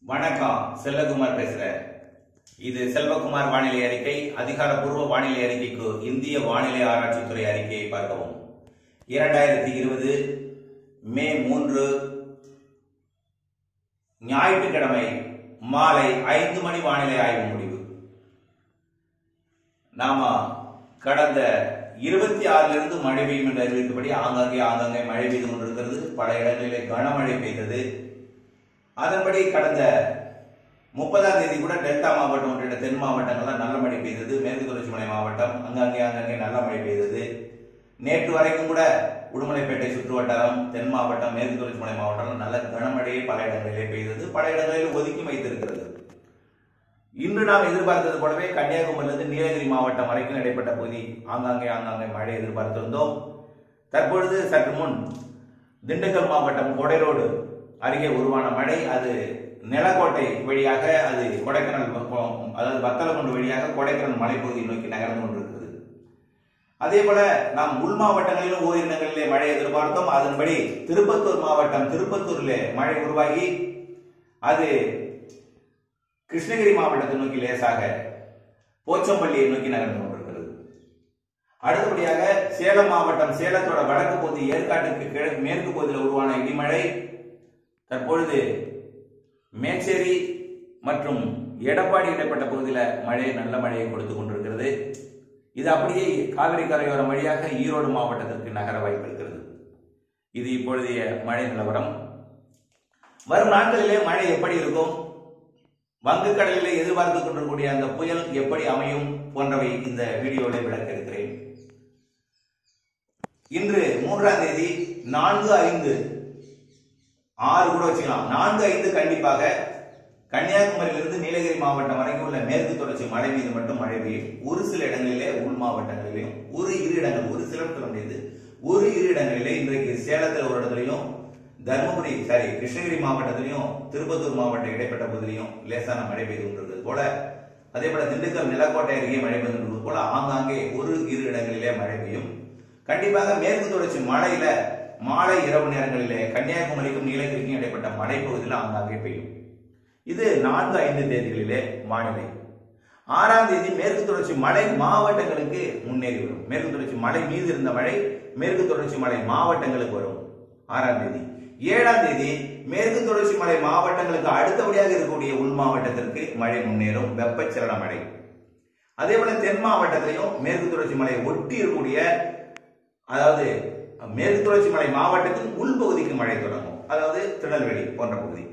வணக்கம் செல்லகுமார் பேசுறேன் இது செல்வகுமார் வானிலை அறிக்கை அதிகாரப்பூர்வ வானிலை அறிக்கைக்கு இந்திய வானிலை ஆராய்ச்சித்துறை அறிக்கையை பார்க்கவும் இரண்டாயிரத்தி இருபது மே மூன்று ஞாயிற்றுக்கிழமை மாலை ஐந்து மணி வானிலை ஆய்வு முடிவு நாம கடந்த இருபத்தி ஆறுல இருந்து மழை பெய்யும் என்று அறிவித்தபடி ஆங்காங்கே ஆங்காங்கே மழை பெய்து கொண்டிருக்கிறது பல இடங்களிலே கனமழை பெய்தது அதன்படி கடந்த முப்பதாம் தேதி கூட டெல்டா மாவட்டம் உள்ளிட்ட தென் மாவட்டங்கள்லாம் நல்ல மழை பெய்தது மேற்கு தொடர்ச்சி மலை மாவட்டம் அங்கங்கே அங்கங்கே நல்ல மழை பெய்தது நேற்று வரைக்கும் கூட உடுமலைப்பேட்டை சுற்று வட்டாரம் தென் மாவட்டம் மேற்கு தொடர்ச்சி மலை மாவட்டம் நல்ல கனமழையே பல இடங்களிலே பெய்தது பல இடங்களில் ஒதுக்கி வைத்திருக்கிறது இன்று நாம் எதிர்பார்த்தது போலவே கன்னியாகுமரியிலிருந்து நீலகிரி மாவட்டம் வரைக்கும் இடைப்பட்ட பகுதி ஆங்காங்கே ஆங்காங்கே மழை எதிர்பார்த்திருந்தோம் தற்பொழுது சற்று முன் திண்டுக்கல் மாவட்டம் கொடைரோடு அருகே உருவான மழை அது நிலக்கோட்டை வழியாக அது கொடைக்கானல் பக்கம், அதாவது வத்தலகுண்டு வழியாக கொடைக்கானல் மலைப்பகுதியை நோக்கி நகர்ந்து கொண்டிருக்கிறது அதே போல நாம் உள் மாவட்டங்களிலும் ஓரிரு இடங்களிலே மழை எதிர்பார்த்தோம் அதன்படி திருப்பத்தூர் மாவட்டம் திருப்பத்தூரிலே மழை உருவாகி அது கிருஷ்ணகிரி மாவட்டத்தை நோக்கி லேசாக போச்சம்பள்ளியை நோக்கி நகர்ந்து கொண்டிருக்கிறது அடுத்தபடியாக சேலம் மாவட்டம் சேலத்தோட வடக்கு பகுதி ஏற்காட்டுக்கு கிழக்கு மேற்கு பகுதியில் உருவான இடிமழை தற்பொழுது மேச்சேரி மற்றும் எடப்பாடி இடைப்பட்ட பகுதியில் மழை நல்ல மழையை கொடுத்து கொண்டிருக்கிறது இது அப்படியே காவிரி கரையோரம் வழியாக ஈரோடு மாவட்டத்திற்கு நகர வாய்ப்பு இருக்கிறது இது இப்பொழுதைய மழை நிலவரம் வரும் நாட்களிலே மழை எப்படி இருக்கும் வங்கக்கடலிலே எதிர்பார்த்து கொண்டிருக்கக்கூடிய அந்த புயல் எப்படி அமையும் போன்றவை இந்த வீடியோவில் விளக்க இருக்கிறேன் இன்று மூன்றாம் தேதி நான்கு ஐந்து ஆறு கூட வச்சுக்கலாம் நான்கு ஐந்து கண்டிப்பாக கன்னியாகுமரியிலிருந்து நீலகிரி மாவட்டம் வரைக்கும் உள்ள மேற்கு தொடர்ச்சி மழை மீது மட்டும் மழை பெய்யும் ஒரு சில இடங்களிலே உள் மாவட்டங்களிலேயும் ஒரு இரு இடங்கள் ஒரு சில சொல்ல முடியாது ஒரு இரு இடங்களிலே இன்றைக்கு சேலத்தில் ஒரு இடத்துலையும் தருமபுரி சாரி கிருஷ்ணகிரி மாவட்டத்திலையும் திருப்பத்தூர் மாவட்டம் இடைப்பட்ட பகுதியிலையும் லேசான மழை பெய்து கொண்டிருக்கிறது போல அதே போல திண்டுக்கல் நிலக்கோட்டை அருகே மழை பெய்து கொண்டிருப்பது போல ஆங்காங்கே ஒரு இரு இடங்களிலே மழை பெய்யும் கண்டிப்பாக மேற்கு தொடர்ச்சி மழையில மாலை இரவு நேரங்களிலே கன்னியாகுமரிக்கும் நீலகிரிக்கும் இடைப்பட்ட மலைப்பகுதியில் ஆங்காங்கே பெய்யும் இது நான்கு ஐந்து தேதிகளிலே வானிலை ஆறாம் தேதி மேற்கு தொடர்ச்சி மலை மாவட்டங்களுக்கு முன்னேறி வரும் மேற்கு தொடர்ச்சி மலை மீது இருந்த மழை மேற்கு தொடர்ச்சி மலை மாவட்டங்களுக்கு வரும் ஆறாம் தேதி ஏழாம் தேதி மேற்கு தொடர்ச்சி மலை மாவட்டங்களுக்கு அடுத்தபடியாக இருக்கக்கூடிய உள் மாவட்டத்திற்கு மழை முன்னேறும் வெப்பச்சலன மழை அதே போல தென் மாவட்டத்திலையும் மேற்கு தொடர்ச்சி மலை ஒட்டி இருக்கக்கூடிய அதாவது மேற்கு தொடர்ச்சி மலை மாவட்டத்தின் உள்பகுதிக்கு மழை தொடங்கும் அதாவது திருநெல்வேலி போன்ற பகுதி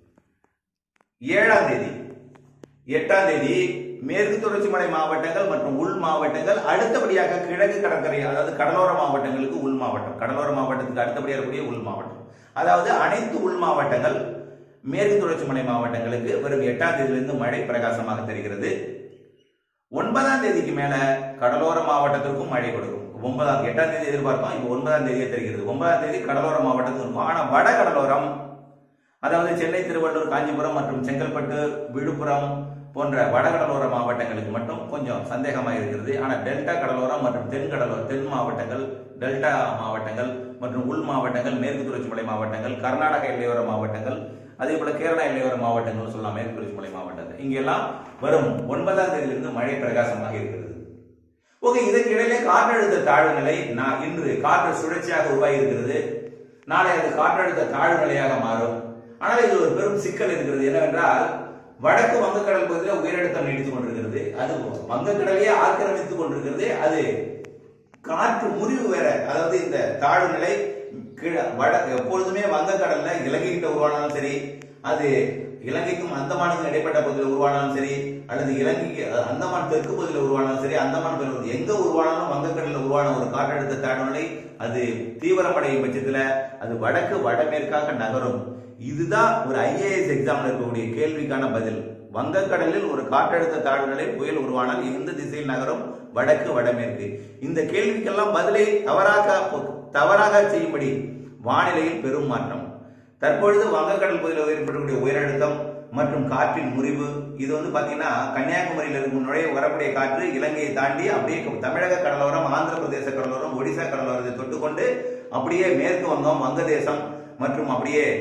ஏழாம் தேதி எட்டாம் தேதி மேற்கு தொடர்ச்சி மலை மாவட்டங்கள் மற்றும் உள் மாவட்டங்கள் அடுத்தபடியாக கிழக்கு கடற்கரை அதாவது கடலோர மாவட்டங்களுக்கு உள் மாவட்டம் கடலோர மாவட்டத்துக்கு அடுத்தபடியாக இருக்கக்கூடிய உள் மாவட்டம் அதாவது அனைத்து உள் மாவட்டங்கள் மேற்கு தொடர்ச்சி மலை மாவட்டங்களுக்கு வரும் எட்டாம் தேதியிலிருந்து மழை பிரகாசமாக தெரிகிறது ஒன்பதாம் தேதிக்கு மேல கடலோர மாவட்டத்திற்கும் மழை கொடுக்கும் ஒன்பதாம் எட்டாம் தேதி எதிர்பார்த்தோம் இப்போ ஒன்பதாம் தேதியே தெரிகிறது ஒன்பதாம் தேதி கடலோர மாவட்டத்துக்கு இருக்கும் ஆனா வட கடலோரம் அதாவது சென்னை திருவள்ளூர் காஞ்சிபுரம் மற்றும் செங்கல்பட்டு விழுப்புரம் போன்ற வடகடலோர மாவட்டங்களுக்கு மட்டும் கொஞ்சம் சந்தேகமாக இருக்கிறது ஆனால் டெல்டா கடலோரம் மற்றும் தென் கடலோர தென் மாவட்டங்கள் டெல்டா மாவட்டங்கள் மற்றும் உள் மாவட்டங்கள் மேற்கு தொடர்ச்சி மலை மாவட்டங்கள் கர்நாடக எல்லையோர மாவட்டங்கள் அதே போல கேரளா எல்லையோர மாவட்டங்கள் சொல்லலாம் மேற்கு தொடர்ச்சி மலை மாவட்டங்கள் இங்கெல்லாம் வரும் ஒன்பதாம் தேதியிலிருந்து மழை பிரகாசமாக இருக்கிறது ஓகே இதற்கு இடையிலே காற்றழுத்த தாழ்வு நிலை நான் இன்று காற்று சுழற்சியாக உருவாகி இருக்கிறது நாளை அது காற்றழுத்த தாழ்வு நிலையாக மாறும் ஆனால் இது ஒரு பெரும் சிக்கல் இருக்கிறது என்னவென்றால் வடக்கு வங்கக்கடல் பகுதியில் உயரழுத்தம் நீடித்துக் கொண்டிருக்கிறது அது வங்கக்கடலையே ஆக்கிரமித்துக் கொண்டிருக்கிறது அது காற்று முறிவு வேற அதாவது இந்த தாழ்வு நிலை கீழே வட எப்பொழுதுமே வங்கக்கடல்ல இலங்கைகிட்ட உருவானாலும் சரி அது இலங்கைக்கும் அந்தமானுக்கும் இடைப்பட்ட பகுதியில் உருவானாலும் சரி அல்லது இலங்கைக்கு அஹ், அந்தமான் தெற்கு பகுதியில் உருவானாலும் சரி அந்தமான் பகுதியில் எங்க உருவானாலும் வங்கக்கடலில் உருவான ஒரு காற்றழுத்த தாழ்வு நிலை அது தீவிரமடையும் பட்சத்துல அது வடக்கு வடமேற்காக நகரும் இதுதான் ஒரு ஐஏஎஸ் எக்ஸாம்ல இருக்கக்கூடிய கேள்விக்கான பதில் வங்கக்கடலில் ஒரு காற்றழுத்த தாழ்வு நிலை புயல் உருவானால் எந்த திசையில் நகரும் வடக்கு வடமேற்கு இந்த கேள்விக்கெல்லாம் பதிலை தவறாக தவறாக செய்யும்படி வானிலையில் பெரும் மாற்றம் தற்பொழுது வங்கக்கடல் பகுதியில் ஏற்படக்கூடிய உயரழுத்தம் மற்றும் காற்றின் முறிவு இது வந்து பாத்தீங்கன்னா கன்னியாகுமரியில் இருக்கும் நுழைய வரக்கூடிய காற்று இலங்கையை தாண்டி அப்படியே தமிழக கடலோரம் ஆந்திர பிரதேச கடலோரம் ஒடிசா கடலோரத்தை தொட்டுக்கொண்டு அப்படியே மேற்கு வங்கம் வங்கதேசம் மற்றும் அப்படியே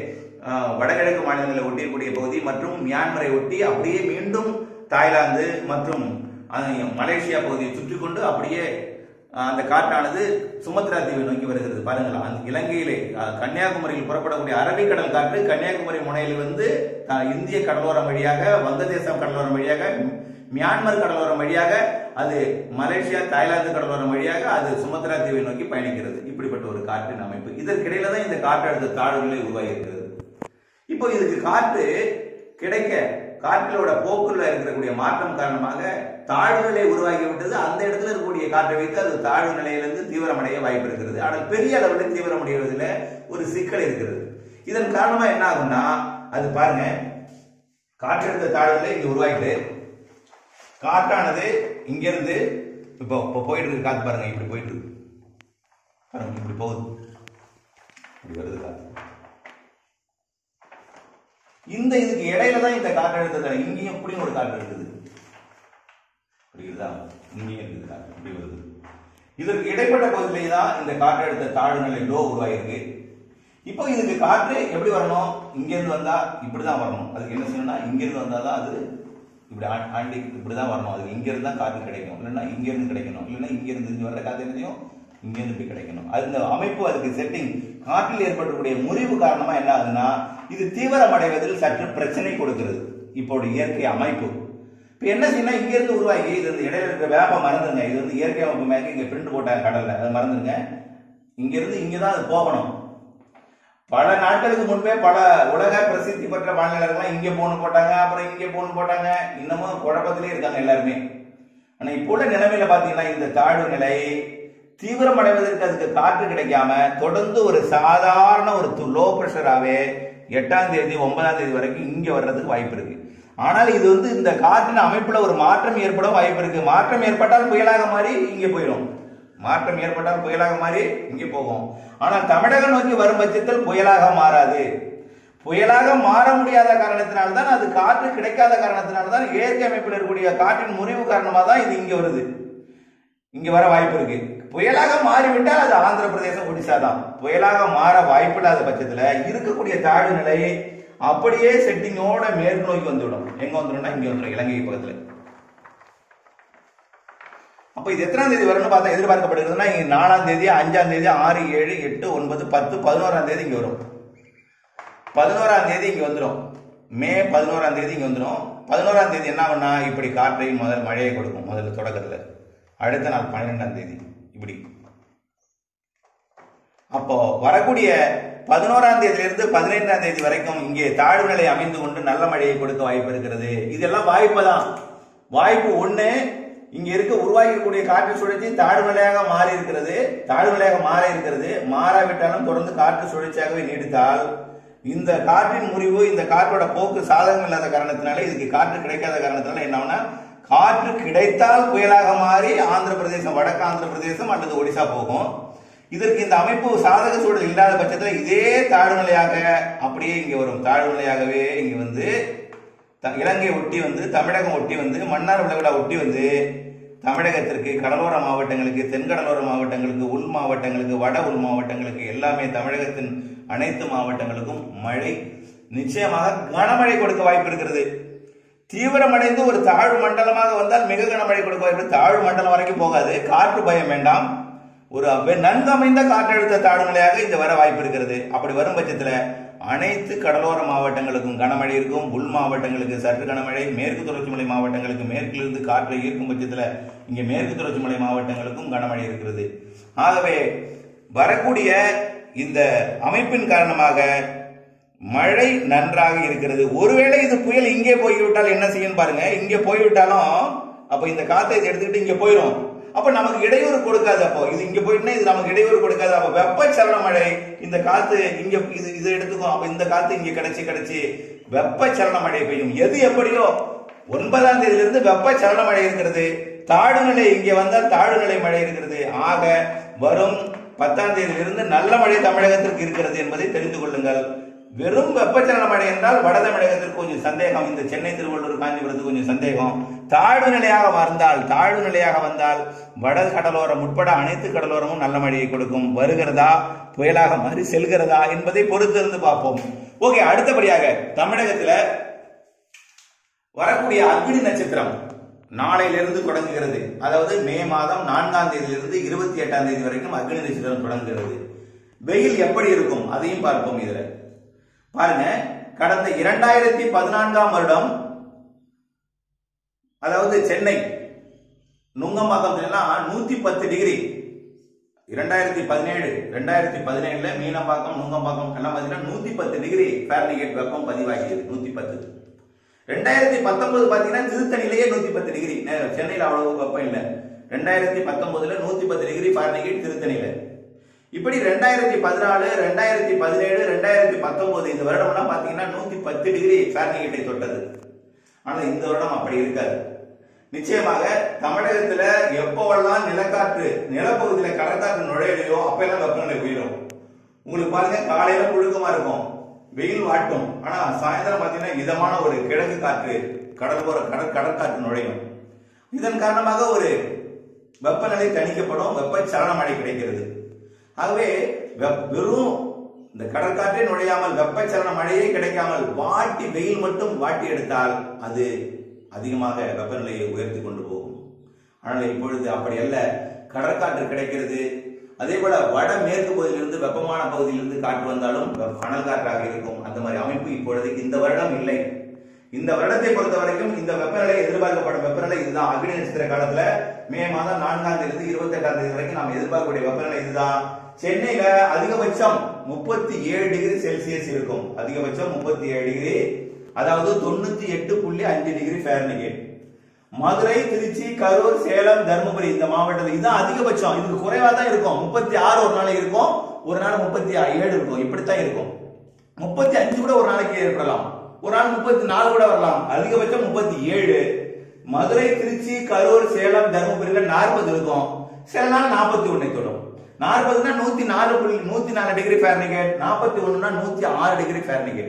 அஹ், வடகிழக்கு மாநிலங்களை ஒட்டியிருக்கூடிய பகுதி மற்றும் மியான்மரை ஒட்டி அப்படியே மீண்டும் தாய்லாந்து மற்றும் அஹ், மலேசியா பகுதியை சுற்றி கொண்டு அப்படியே அஹ், அந்த காற்றானது சுமத்ரா தீவை நோக்கி வருகிறது பாருங்கள் அந்த இலங்கையிலே அஹ், கன்னியாகுமரியில் புறப்படக்கூடிய அரபிக்கடல் காற்று கன்னியாகுமரி முனையில் வந்து அஹ், இந்திய கடலோரம் வழியாக வங்கதேசம் கடலோரம் வழியாக மியான்மர் கடலோரம் வழியாக அது மலேசியா தாய்லாந்து கடலோரம் வழியாக அது சுமத்ரா தீவை நோக்கி பயணிக்கிறது இப்படிப்பட்ட ஒரு காற்றின் அமைப்பு இதற்கிடையில தான் இந்த காற்றழுத்த தாழ்வுகளை உருவாகி இருக்கிறது இப்போ இதுக்கு காற்று கிடைக்க காற்றிலோட போக்குல இருக்கக்கூடிய மாற்றம் காரணமாக தாழ்வு நிலை உருவாகி விட்டது அந்த இடத்துல இருக்கக்கூடிய காற்றை வைத்து அது தாழ்வு நிலையிலிருந்து தீவிரமடைய வாய்ப்பு இருக்கிறது ஆனால் பெரிய அளவில் தீவிரமடைவதில் ஒரு சிக்கல் இருக்கிறது இதன் காரணமா என்ன ஆகும்னா அது பாருங்க காற்றழுத்த தாழ்வு நிலை இங்க உருவாயிட்டு காற்றானது இங்கிருந்து இப்போ இப்போ போயிட்டு இருக்கு காத்து பாருங்க இப்படி போயிட்டு இருக்கு பாருங்க இப்படி போகுது இப்படி வருது காத்து இந்த இதுக்கு இடையில தான் இந்த காற்றழுத்த தாழ்வு இங்கேயும் இப்படியும் ஒரு காற்று இருக்குது புரியுதா இங்கேயும் இருக்குது காற்று இப்படி வருது இதற்கு இடைப்பட்ட பகுதியிலே தான் இந்த காற்றழுத்த தாழ்வு நிலை லோ உருவாயிருக்கு இப்போ இதுக்கு காற்று எப்படி வரணும் இங்கிருந்து வந்தா இப்படிதான் வரணும் அதுக்கு என்ன செய்யணும்னா இங்கிருந்து வந்தா தான் அது இப்படி ஆ- ஆண்டி இப்படிதான் வரணும் அதுக்கு இங்கிருந்து தான் காற்று கிடைக்கும் இல்லைன்னா இங்கிருந்து கிடைக்கணும் இல்லைன்னா இங்கிருந்து இங்க வர்ற காற்று என்னதையும் இங்கிருந்து இப்படி கிடைக்கணும் அது இந்த அமைப்பு அதுக்கு செட்டிங் காற்றில் ஏற்படக்கூடிய முறிவு காரணமா என்ன ஆகுதுன்னா இது தீவிரமடைவதில் சற்று பிரச்சனை கொடுக்கிறது இப்போ இயற்கை அமைப்பு இப்போ என்ன செய்யணும் இங்க இருந்து உருவாகி இது வந்து இடையில இருக்கிற வேப்பம் மறந்துருங்க இது வந்து இயற்கை அமைப்பு மேலே இங்க பிரிண்ட் போட்டாங்க கடல்ல அதை மறந்துருங்க இங்க இருந்து இங்க தான் அது போகணும் பல நாட்களுக்கு முன்பே பல உலக பிரசித்தி பெற்ற வானிலைகள்லாம் இங்க போன்னு போட்டாங்க அப்புறம் இங்க போன்னு போட்டாங்க இன்னமும் குழப்பத்திலே இருக்காங்க எல்லாருமே ஆனா இப்போ உள்ள நிலைமையில பாத்தீங்கன்னா இந்த தாழ்வு நிலை தீவிரமடைவதற்கு அதுக்கு காற்று கிடைக்காம தொடர்ந்து ஒரு சாதாரண ஒரு லோ பிரஷராகவே எட்டாம் தேதி ஒன்பதாம் தேதி வரைக்கும் இங்க வர்றதுக்கு வாய்ப்பு இருக்கு ஆனால் இது வந்து இந்த காற்றின் அமைப்புல ஒரு மாற்றம் ஏற்பட வாய்ப்பு இருக்கு மாற்றம் ஏற்பட்டால் புயலாக மாறி இங்க போயிடும் மாற்றம் ஏற்பட்டால் புயலாக மாறி இங்கே போகும் ஆனால் தமிழகம் நோக்கி வரும் பட்சத்தில் புயலாக மாறாது புயலாக மாற முடியாத காரணத்தினால்தான் அது காற்று கிடைக்காத காரணத்தினால்தான் இயற்கை அமைப்பில் இருக்கக்கூடிய காற்றின் முறிவு காரணமாக தான் இது இங்க வருது இங்க வர வாய்ப்பு இருக்கு புயலாக மாறிவிட்டால் அது ஆந்திர பிரதேசம் ஒடிசா தான் புயலாக மாற வாய்ப்பில்லாத பட்சத்துல இருக்கக்கூடிய தாழ்வு நிலை அப்படியே செட்டிங்கோட மேற்கு நோக்கி வந்துவிடும் எங்க வந்துடும்னா இங்க வந்துடும் இலங்கை பக்கத்துல அப்ப இது எத்தனாம் தேதி வரும்னு பார்த்தா எதிர்பார்க்கப்படுகிறதுனா இங்க நாலாம் தேதி அஞ்சாம் தேதி ஆறு ஏழு எட்டு ஒன்பது பத்து பதினோராம் தேதி இங்க வரும் பதினோராம் தேதி இங்க வந்துடும் மே பதினோராம் தேதி இங்க வந்துடும் பதினோராம் தேதி என்ன ஆகும்னா இப்படி காற்றை முதல் மழையை கொடுக்கும் முதல்ல தொடக்கத்துல அடுத்த நாள் பன்னிரெண்டாம் தேதி இப்படி அப்போ வரக்கூடிய பதினோராம் தேதியிலிருந்து பதினைந்தாம் தேதி வரைக்கும் இங்கே தாழ்வு நிலை அமைந்து கொண்டு நல்ல மழையை கொடுக்க வாய்ப்பு இருக்கிறது இதெல்லாம் வாய்ப்பு தான் வாய்ப்பு ஒண்ணு இங்க இருக்க உருவாகிக்கூடிய காற்று சுழற்சி தாழ்வு நிலையாக மாறி இருக்கிறது தாழ்வு நிலையாக மாற இருக்கிறது மாறாவிட்டாலும் தொடர்ந்து காற்று சுழற்சியாகவே நீடித்தால் இந்த காற்றின் முறிவு இந்த காற்றோட போக்கு சாதகம் இல்லாத காரணத்தினால இதுக்கு காற்று கிடைக்காத காரணத்தினால என்ன ஆகும்னா காற்று கிடைத்தால் புயலாக மாறி ஆந்திர பிரதேசம் வடக்கு ஆந்திர பிரதேசம் அல்லது ஒடிசா போகும் இதற்கு இந்த அமைப்பு சாதக சூழல் இல்லாத பட்சத்தில் இதே தாழ்வு நிலையாக அப்படியே இங்க வரும் தாழ்வு நிலையாகவே இங்க வந்து த- இலங்கை ஒட்டி வந்து தமிழகம் ஒட்டி வந்து மன்னார் விளவிழா ஒட்டி வந்து தமிழகத்திற்கு கடலோர மாவட்டங்களுக்கு தென்கடலோர மாவட்டங்களுக்கு உள் மாவட்டங்களுக்கு வட உள் மாவட்டங்களுக்கு எல்லாமே தமிழகத்தின் அனைத்து மாவட்டங்களுக்கும் மழை நிச்சயமாக கனமழை கொடுக்க வாய்ப்பு இருக்கிறது தீவிரமடைந்து ஒரு தாழ்வு மண்டலமாக வந்தால் மிக கனமழை கொடுக்க வாய்ப்பு தாழ்வு மண்டலம் வரைக்கும் போகாது காற்று பயம் வேண்டாம் ஒரு வெ- நன்கு அமைந்த காற்றழுத்த தாழ்வு நிலையாக இந்த வர வாய்ப்பு இருக்கிறது அப்படி வரும் பட்சத்துல அனைத்து கடலோர மாவட்டங்களுக்கும் கனமழை இருக்கும் உள் மாவட்டங்களுக்கு சற்று கனமழை மேற்கு தொடர்ச்சி மலை மாவட்டங்களுக்கு மேற்கிலிருந்து காற்றை ஈர்க்கும் பட்சத்துல இங்க மேற்கு தொடர்ச்சி மலை மாவட்டங்களுக்கும் கனமழை இருக்கிறது ஆகவே வரக்கூடிய இந்த அமைப்பின் காரணமாக மழை நன்றாக இருக்கிறது ஒருவேளை இது புயல் இங்கே போய்விட்டால் என்ன செய்யும் பாருங்க இங்கே போய்விட்டாலும் அப்ப இந்த காத்தை இது எடுத்துக்கிட்டு இங்க போயிடும் அப்ப நமக்கு இடையூறு கொடுக்காது அப்போ இது இங்க போயிட்டுனா இது நமக்கு இடையூறு கொடுக்காது அப்ப வெப்பச்சலன மழை இந்த காத்து இங்க இது இது எடுத்துக்கும் அப்ப இந்த காத்து இங்க கிடைச்சு கிடைச்சு வெப்பச்சலன மழை பெய்யும் எது எப்படியோ ஒன்பதாம் தேதியிலிருந்து வெப்பச்சலன மழை இருக்கிறது தாழ்நிலை இங்கே வந்தால் தாழ்நிலை மழை இருக்கிறது ஆக வரும் பத்தாம் தேதியிலிருந்து நல்ல மழை தமிழகத்திற்கு இருக்கிறது என்பதை தெரிந்து கொள்ளுங்கள் வெறும் வெப்பச்சலன மழை என்றால் வட தமிழகத்திற்கு கொஞ்சம் சந்தேகம் இந்த சென்னை திருவள்ளூர் காஞ்சிபுரத்துக்கு கொஞ்சம் சந்தேகம் தாழ்வு நிலையாக வந்தால் தாழ்வு நிலையாக வந்தால் வட கடலோரம் உட்பட அனைத்து கடலோரமும் நல்ல மழையை கொடுக்கும் வருகிறதா புயலாக மாறி செல்கிறதா என்பதை பொறுத்திருந்து பார்ப்போம் ஓகே அடுத்தபடியாக தமிழகத்துல வரக்கூடிய அக்னி நட்சத்திரம் நாளையிலிருந்து தொடங்குகிறது அதாவது மே மாதம் நான்காம் தேதியிலிருந்து இருபத்தி எட்டாம் தேதி வரைக்கும் அக்னி நட்சத்திரம் தொடங்குகிறது வெயில் எப்படி இருக்கும் அதையும் பார்ப்போம் இதுல பாருங்க கடந்த இரண்டாயிரத்தி பதினான்காம் வருடம் அதாவது சென்னை நுங்கம்பாக்கம் எல்லாம் நூத்தி பத்து டிகிரி இரண்டாயிரத்தி பதினேழு ரெண்டாயிரத்தி பதினேழுல மீனம்பாக்கம் நுங்கம்பாக்கம் எல்லாம் பார்த்தீங்கன்னா நூத்தி பத்து டிகிரி ஃபேரன்ஹீட் வெப்பம் பதிவாகியது நூத்தி பத்து ரெண்டாயிரத்தி பத்தொன்பது பாத்தீங்கன்னா திருத்தணிலேயே நூத்தி பத்து டிகிரி நே- சென்னையில அவ்வளவு வெப்பம் இல்லை ரெண்டாயிரத்தி பத்தொன்பதுல நூத்தி பத்து டிகிரி ஃபாரன்ஹீட் திருத்தணியில இப்படி ரெண்டாயிரத்தி பதினாலு ரெண்டாயிரத்தி பதினேழு ரெண்டாயிரத்தி பத்தொன்பது இந்த வருடம்லாம் பாத்தீங்கன்னா நூத்தி பத்து டிகிரி ஃபாரன்ஹீட்டை தொட்டது ஆனா இந்த வருடம் அப்படி இருக்காது நிச்சயமாக தமிழகத்துல எப்போவெல்லாம் நிலக்காற்று நிலப்பகுதியில கடற்காற்று நுழையலையோ அப்பெல்லாம் வெப்பநிலை உயரும் உங்களுக்கு பாருங்க காலையில புழுக்கமா இருக்கும் வெயில் வாட்டும் ஆனா சாயந்தரம் பாத்தீங்கன்னா இதமான ஒரு கிழக்கு காற்று கடலோர கடற் கடற்காற்று நுழையும் இதன் காரணமாக ஒரு வெப்பநிலை தணிக்கப்படும் வெப்பச்சலன மழை கிடைக்கிறது ஆகவே வெப்- வெறும் இந்த கடற்காற்றே நுழையாமல் வெப்பச்சலன மழையே கிடைக்காமல் வாட்டி வெயில் மட்டும் வாட்டி எடுத்தால் அது அதிகமாக வெப்பநிலையை உயர்த்தி கொண்டு போகும் ஆனால் இப்பொழுது அப்படி அல்ல கடற்காற்று கிடைக்கிறது அதே போல வட மேற்கு பகுதியிலிருந்து வெப்பமான பகுதியிலிருந்து காற்று வந்தாலும் வெப்ப- அனல் காற்றாக இருக்கும் அந்த மாதிரி அமைப்பு இப்பொழுது இந்த வருடம் இல்லை இந்த வருடத்தை பொறுத்த வரைக்கும் இந்த வெப்பநிலை எதிர்பார்க்கப்படும் வெப்பநிலை இதுதான் அக்னி நட்சத்திர காலத்துல மே மாதம் நான்காம் தேதி இருந்து இருபத்தி எட்டாம் தேதி வரைக்கும் நாம் எதிர்பார்க்கக்கூடிய வெப்பநிலை இதுதான் சென்னையில அதிகபட்சம் முப்பத்தி ஏழு டிகிரி செல்சியஸ் இருக்கும் அதிகபட்சம் முப்பத்தி ஏழு டிகிரி அதாவது தொண்ணூத்தி எட்டு புள்ளி அஞ்சு டிகிரி ஃபேரன்ஹீட் மதுரை திருச்சி கரூர் சேலம் தருமபுரி இந்த மாவட்டத்தில் இதுதான் அதிகபட்சம் இதுக்கு குறைவா தான் இருக்கும் முப்பத்தி ஆறு ஒரு நாளைக்கு இருக்கும் ஒரு நாள் முப்பத்தி ஏழு இருக்கும் இப்படித்தான் இருக்கும் முப்பத்தி அஞ்சு கூட ஒரு நாளைக்கு ஏற்படலாம் ஒரு நாள் முப்பத்தி நாலு கூட வரலாம் அதிகபட்சம் முப்பத்தி ஏழு மதுரை திருச்சி கரூர் சேலம் தருமபுரியில நாற்பது இருக்கும் சில நாள் நாற்பத்தி ஒண்ணை தொடும் நாற்பதுனா நூத்தி நாலு புள்ளி நூத்தி நாலு டிகிரி ஃபேரன்ஹீட் நாற்பத்தி ஒண்ணுனா நூத்தி ஆறு டிகிரி ஃபேரன்ஹீட்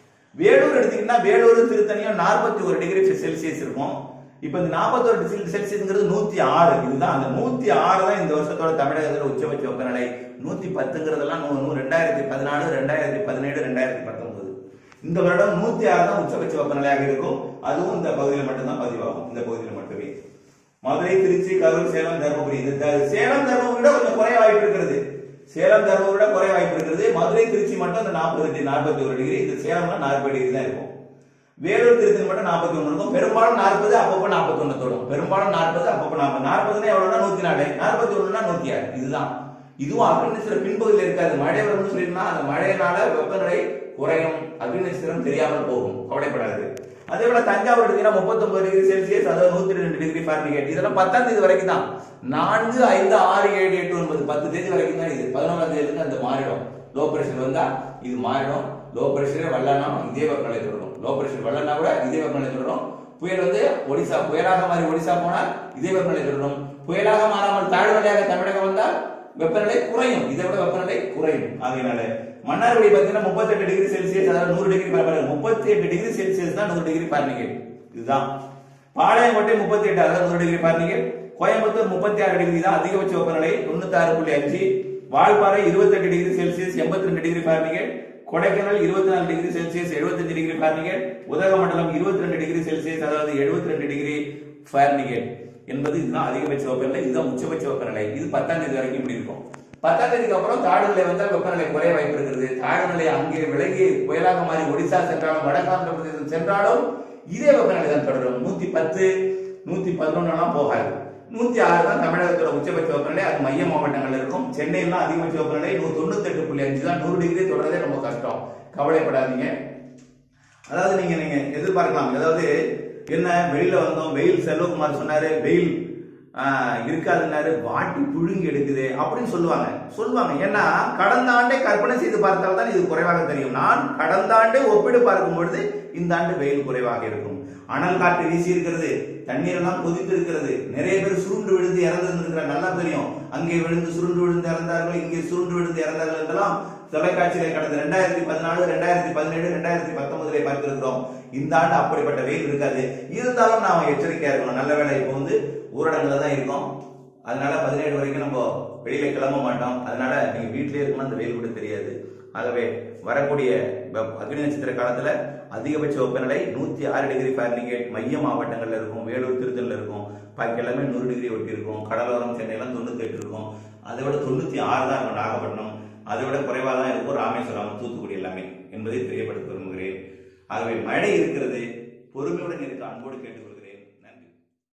வேலூர் எடுத்தீங்கன்னா வேலூர் திருத்தணியும் நாற்பத்தி ஒரு டிகிரி செல்சியஸ் இருக்கும் இப்ப இந்த நாற்பத்தொரு செல்சியஸ்ங்கிறது நூத்தி ஆறு இதுதான் அந்த நூத்தி ஆறு தான் இந்த வருஷத்தோட தமிழகத்துல உச்சபட்ச வெப்பநிலை நூத்தி பத்துங்கிறதெல்லாம் நூ- நூ- ரெண்டாயிரத்தி பதினாலு ரெண்டாயிரத்தி பதினேழு ரெண்டாயிரத்தி பத்தொன்பது இந்த வருடம் நூத்தி ஆறு தான் உச்சபட்ச வெப்பநிலையாக இருக்கும் அதுவும் இந்த பகுதியில் மட்டும்தான் பதிவாகும் இந்த பகுதியில் மட்டுமே மதுரை திருச்சி கரூர் சேலம் தருமபுரி இந்த த- சேலம் தருமபுரி கொஞ்சம் குறைய வாய்ப்பு இருக்கிறது சேலம் தருமபுரி குறைய வாய்ப்பு இருக்கிறது மதுரை திருச்சி மட்டும் அந்த நாற்பது நாற்பத்தி ஒரு டிகிரி இந்த சேலம்ல நாற்பது டிகிரி தான் இருக்கும் வேலூர் திருத்தணி மட்டும் நாற்பத்தி ஒண்ணு இருக்கும் பெரும்பாலும் நாற்பது அப்பப்போ நாற்பத்தி ஒண்ணு தொடும் பெரும்பாலும் நாற்பது அப்பப்போ நாற்பது நாற்பதுனா எவ்வளவுனா நூத்தி நாலு நாற்பத்தி ஒண்ணுனா நூத்தி ஆறு இதுதான் இதுவும் அக்னிநட்சத்திர பின்பகுதியில் இருக்காது மழை வரும்னு சொல்லிருந்தா அந்த மழையினால வெப்பநிலை குறையும் அக்னிநட்சத்திரம் தெரியாமல் போகும் கவலைப்படாது அதே போல தஞ்சாவூர் எடுத்தீங்கன்னா முப்பத்தொன்பது டிகிரி செல்சியஸ் அதாவது நூத்தி ரெண்டு டிகிரி ஃபாரன்ஹீட் இதெல்லாம் பத்தாம் தேதி வரைக்கும் தான் நான்கு ஐந்து ஆறு ஏழு எட்டு ஒன்பது பத்து தேதி வரைக்கும் தான் இது பதினோராம் தேதியிலிருந்து அந்த மாறிடும் லோ பிரஷர் வந்தா இது மாறிடும் லோ பிரஷரே வரலன்னா இதே வெப்பநிலை தொடரும் லோ பிரஷர் வரலன்னா கூட இதே வெப்பநிலை தொடரும் புயல் வந்து ஒடிசா புயலாக மாறி ஒடிசா போனால் இதே வெப்பநிலை தொடரும் புயலாக மாறாமல் தாழ்வலையாக தமிழகம் வந்தால் வெப்பநிலை குறையும் இதை விட வெப்பநிலை குறையும் ஆகையினால மன்னார்குடி பார்த்தீங்கன்னா முப்பத்தெட்டு டிகிரி செல்சியஸ் அதாவது நூறு டிகிரி முப்பத்தி எட்டு டிகிரி செல்சியஸ் தான் நூறு டிகிரி ஃபாரன்ஹீட் இதுதான் பாளையங்கோட்டை முப்பத்தி எட்டு அதாவது நூறு டிகிரி ஃபாரன்ஹீட் கோயம்புத்தூர் முப்பத்தி ஆறு டிகிரி தான் அதிகபட்ச வெப்பநிலை தொண்ணூத்தி ஆறு புள்ளி அஞ்சு வால்பாறை இருபத்தெட்டு டிகிரி செல்சியஸ் எண்பத்தி ரெண்டு டிகிரி ஃபாரன்ஹீட் கொடைக்கானல் இருபத்தி நாலு டிகிரி செல்சியஸ் எழுபத்தஞ்சு டிகிரி ஃபாரன்ஹீட் உதகமண்டலம் இருபத்தி ரெண்டு டிகிரி செல்சியஸ் அதாவது எழுபத்தி ரெண்டு டிகிரி ஃபாரன்ஹீட் என்பது இதுதான் அதிகபட்ச வெப்பநிலை இதுதான் உச்சபட்ச வெப்பநிலை இது பத்தாம் தேதி வரைக்கும் இப்படி இருக்கும் பத்தாம் தேதிக்கு அப்புறம் தாழ்நிலை வந்தால் வெப்பநிலை குறைய வாய்ப்பு இருக்கிறது தாழ்நிலை அங்கே விலகி புயலாக மாறி ஒடிசா சென்றாலும் வடகாந்திர பிரதேசம் சென்றாலும் இதே வெப்பநிலை தான் தொடரும் நூத்தி பத்து நூத்தி பதினொன்னுலாம் போகாது நூத்தி ஆறு தான் தமிழகத்தோட உச்சபட்ச வெப்பநிலை அது மைய மாவட்டங்கள் இருக்கும் சென்னையிலாம் அதிகபட்ச வெப்பநிலை நூ தொண்ணூத்தி எட்டு புள்ளி அஞ்சு தான் நூறு டிகிரி தொடர்றதே ரொம்ப கஷ்டம் கவலைப்படாதீங்க அதாவது நீங்க நீங்க எதிர்பார்க்கலாம் அதாவது என்ன வெளியில வந்தோம் வெயில் செல்வகுமார் சொன்னாரு வெயில் ஆஹ், இருக்காதுன்னாரு வாட்டி புழுங்கி எடுக்குது அப்படின்னு சொல்லுவாங்க சொல்லுவாங்க ஏன்னா கடந்த ஆண்டை கற்பனை செய்து பார்த்தால் தான் இது குறைவாக தெரியும் நான் கடந்த ஆண்டை ஒப்பிடு பார்க்கும் பொழுது இந்த ஆண்டு வெயில் குறைவாக இருக்கும் அனல் காற்று வீசி இருக்கிறது தண்ணீர் எல்லாம் கொதித்து இருக்கிறது நிறைய பேர் சுருண்டு விழுந்து இறந்து நல்லா தெரியும் அங்கே விழுந்து சுருண்டு விழுந்து இறந்தார்கள் இங்கே சுருண்டு விழுந்து இறந்தார்கள் என்றெல்லாம் தொலைக்காட்சியில கடந்த ரெண்டாயிரத்தி பதினாலு ரெண்டாயிரத்தி பதினேழு ரெண்டாயிரத்தி பத்தொன்பதுல பார்த்திருக்கிறோம் இந்த ஆண்டு அப்படிப்பட்ட வெயில் இருக்காது இருந்தாலும் நாம எச்சரிக்கையா இருக்கணும் நல்ல வேளை இப்போ வந்து ஊரடங்குல தான் இருக்கோம் அதனால பதினேழு வரைக்கும் நம்ம வெளியில கிளம்ப மாட்டோம் அதனால நீங்க வீட்டிலே இருக்கணும் அந்த வெயில் கூட தெரியாது ஆகவே வரக்கூடிய வெப்- அக்னி நட்சத்திர காலத்துல அதிகபட்ச வெப்பநிலை நூத்தி ஆறு டிகிரி ஃபாரன்ஹீட் மைய மாவட்டங்கள்ல இருக்கும் வேலூர் திருத்தல்ல இருக்கும் பாக்கி எல்லாமே நூறு டிகிரி ஒட்டி இருக்கும் கடலோரம் சென்னையெல்லாம் தொண்ணூத்தி எட்டு இருக்கும் அதை விட தொண்ணூத்தி ஆறு தான் இருக்கும் நாகப்பட்டினம் அதை விட குறைவாக தான் இருக்கும் ராமேஸ்வரம் தூத்துக்குடி எல்லாமே என்பதை தெரியப்படுத்த விரும்புகிறேன் ஆகவே மழை இருக்கிறது பொறுமையுடன் இருக்க அன்போடு கேட்டுக்கொள்கிறேன்